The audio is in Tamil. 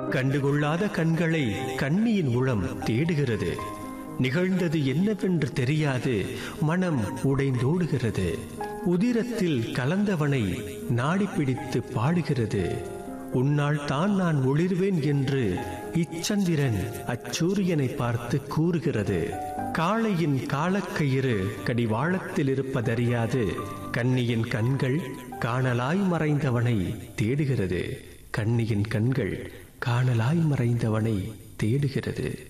கண்டுகொள்ளாத கண்களை கண்ணியின் உளம் தேடுகிறது நிகழ்ந்தது என்னவென்று தெரியாது மனம் உடைந்தோடுகிறது உதிரத்தில் கலந்தவனை நாடி பிடித்து பாடுகிறது உன்னால் தான் நான் ஒளிர்வேன் என்று இச்சந்திரன் அச்சூரியனை பார்த்து கூறுகிறது காளையின் காலக்கயிறு கடிவாளத்தில் இருப்பதறியாது கண்ணியின் கண்கள் காணலாய் மறைந்தவனை தேடுகிறது கண்ணியின் கண்கள் காணலாய் மறைந்தவனை தேடுகிறது